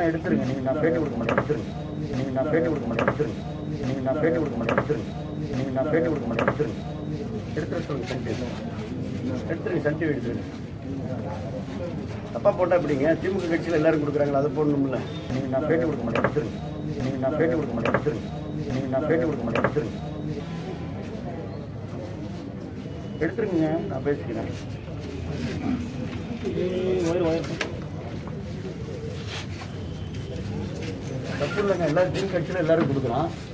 வேணா எடுத்துருங்க நீங்கள் நான் பேட்டி கொடுக்க மாட்டேன் எடுத்துருங்க நீங்கள் நான் பேட்டி கொடுக்க மாட்டேன் எடுத்துருங்க நீங்கள் நான் பேட்டி கொடுக்க மாட்டேன் எடுத்துருங்க நீங்கள் நான் பேட்டி கொடுக்க மாட்டேன் எடுத்துருங்க எடுத்துரு சொல்லுங்க சன் டிவி எடுத்துருங்க சன் டிவி எடுத்துருங்க தப்பா போட்டா எப்படிங்க திமுக கட்சியில் எல்லாரும் கொடுக்குறாங்களா அதை போடணும்ல நீங்கள் நான் பேட்டி கொடுக்க மாட்டேன் எடுத்துருங்க நீங்கள் நான் பேட்டி கொடுக்க மாட்டேன் எடுத்துருங்க நீங்கள் நான் பேட்டி கொடுக்க மாட்டேன் எடுத்துருங்க எடுத்துருங்க நான் பேசிக்கிறேன் ஒயர் ஒயர் தப்பு இல்லைங்க எல்லாரும் திமுக கட்சியில் எல்லாரும் கொடுக்குறான்